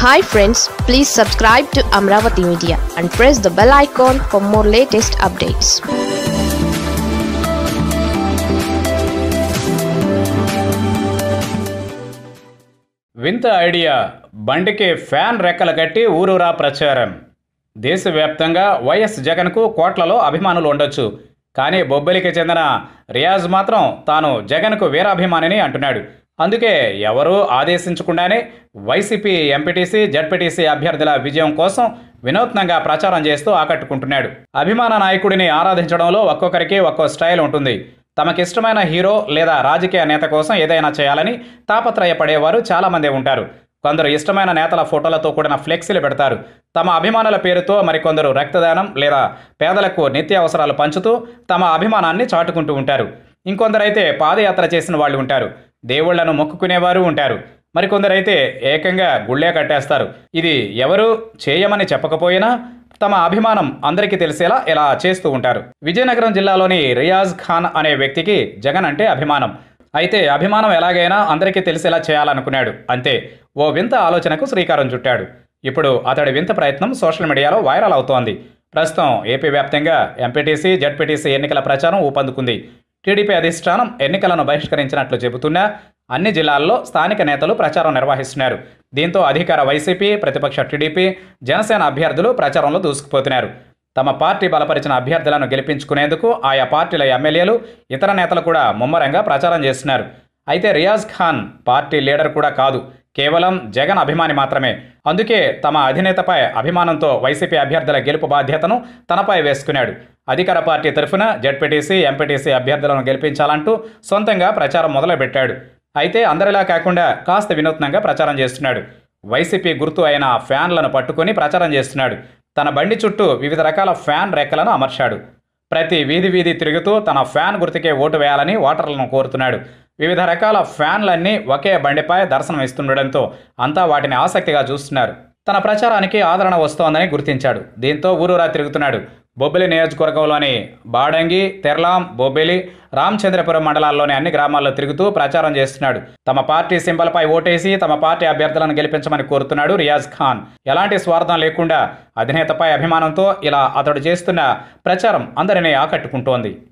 hi friends please subscribe to Amaravati media and press the bell icon for more latest updates వింత idea బండికి fan రెక్కలు కట్టి ఊరూరా ప్రచారం దేశవ్యాప్తంగా వైఎస్ జగన్కు కోట్లలో అభిమానులు ఉండొచ్చు కానీ బొబ్బిలికి చెందిన రియాజ్ మాత్రం తాను జగన్కు వీరాభిమానిని అంటున్నాడు అందుకే ఎవరూ ఆదేశించకుండానే వైసీపీ ఎంపీటీసీ జడ్పీటీసీ అభ్యర్థుల విజయం కోసం వినూత్నంగా ప్రచారం చేస్తూ ఆకట్టుకుంటున్నాడు అభిమాన నాయకుడిని ఆరాధించడంలో ఒక్కొక్కరికి ఒక్కో స్టైల్ ఉంటుంది తమకిష్టమైన హీరో లేదా రాజకీయ నేత కోసం ఏదైనా చేయాలని తాపత్రయపడేవారు చాలామంది ఉంటారు కొందరు ఇష్టమైన నేతల ఫోటోలతో కూడిన ఫ్లెక్సీలు పెడతారు తమ అభిమానుల పేరుతో మరికొందరు రక్తదానం లేదా పేదలకు నిత్యావసరాలు పంచుతూ తమ అభిమానాన్ని చాటుకుంటూ ఉంటారు ఇంకొందరైతే పాదయాత్ర చేసిన వాళ్ళు ఉంటారు దేవుళ్లను మొక్కుకునేవారు ఉంటారు మరికొందరైతే ఏకంగా గుళ్ళే కట్టేస్తారు ఇది ఎవరు చేయమని చెప్పకపోయినా తమ అభిమానం అందరికీ తెలిసేలా ఇలా చేస్తూ ఉంటారు విజయనగరం జిల్లాలోని రియాజ్ ఖాన్ అనే వ్యక్తికి జగన్ అంటే అభిమానం అయితే అభిమానం ఎలాగైనా అందరికీ తెలిసేలా చేయాలనుకున్నాడు అంతే ఓ వింత ఆలోచనకు శ్రీకారం చుట్టాడు ఇప్పుడు అతడి వింత ప్రయత్నం సోషల్ మీడియాలో వైరల్ అవుతోంది ప్రస్తుతం ఏపీ వ్యాప్తంగా ఎంపీటీసీ జడ్పీటీసీ ఎన్నికల ప్రచారం ఊపందుకుంది టీడీపీ అధిష్టానం ఎన్నికలను బహిష్కరించినట్లు చెబుతున్నా అన్ని జిల్లాల్లో స్థానిక నేతలు ప్రచారం నిర్వహిస్తున్నారు దీంతో అధికార వైసీపీ ప్రతిపక్ష టీడీపీ జనసేన అభ్యర్థులు ప్రచారంలో దూసుకుపోతున్నారు తమ పార్టీ బలపరిచిన అభ్యర్థులను గెలిపించుకునేందుకు ఆయా పార్టీల ఎమ్మెల్యేలు ఇతర నేతలు కూడా ముమ్మరంగా ప్రచారం చేస్తున్నారు అయితే రియాజ్ ఖాన్ పార్టీ లీడర్ కూడా కాదు కేవలం జగన్ అభిమాని మాత్రమే అందుకే తమ అధినేతపై అభిమానంతో వైసీపీ అభ్యర్థుల గెలుపు బాధ్యతను తనపై వేసుకున్నాడు అధికార పార్టీ తరఫున జడ్పీటీసీ ఎంపీటీసీ అభ్యర్థులను గెలిపించాలంటూ సొంతంగా ప్రచారం మొదలుపెట్టాడు అయితే అందరిలా కాకుండా కాస్త వినూత్నంగా ప్రచారం చేస్తున్నాడు వైసీపీ గుర్తు అయిన ఫ్యాన్లను పట్టుకొని ప్రచారం చేస్తున్నాడు తన బండి చుట్టూ వివిధ రకాల ఫ్యాన్ రెక్కలను అమర్చాడు ప్రతి వీధి వీధి తిరుగుతూ తన ఫ్యాన్ గుర్తుకే ఓటు వేయాలని ఓటర్లను కోరుతున్నాడు వివిధ రకాల ఫ్యాన్లన్నీ ఒకే బండిపై దర్శనం ఇస్తుండడంతో అంతా వాటిని ఆసక్తిగా చూస్తున్నారు తన ప్రచారానికి ఆదరణ వస్తోందని గుర్తించాడు దీంతో ఊరూరా తిరుగుతున్నాడు బొబ్బిలి నియోజకవర్గంలోని బాడంగి తెర్లాం బొబ్బిలి రామచంద్రపురం మండలాల్లోని అన్ని గ్రామాల్లో తిరుగుతూ ప్రచారం చేస్తున్నాడు తమ పార్టీ సింబల్పై ఓటేసి తమ పార్టీ అభ్యర్థులను గెలిపించమని కోరుతున్నాడు రియాజ్ ఖాన్ ఎలాంటి స్వార్థం లేకుండా అధినేతపై అభిమానంతో ఇలా అతడు చేస్తున్న ప్రచారం అందరినీ ఆకట్టుకుంటోంది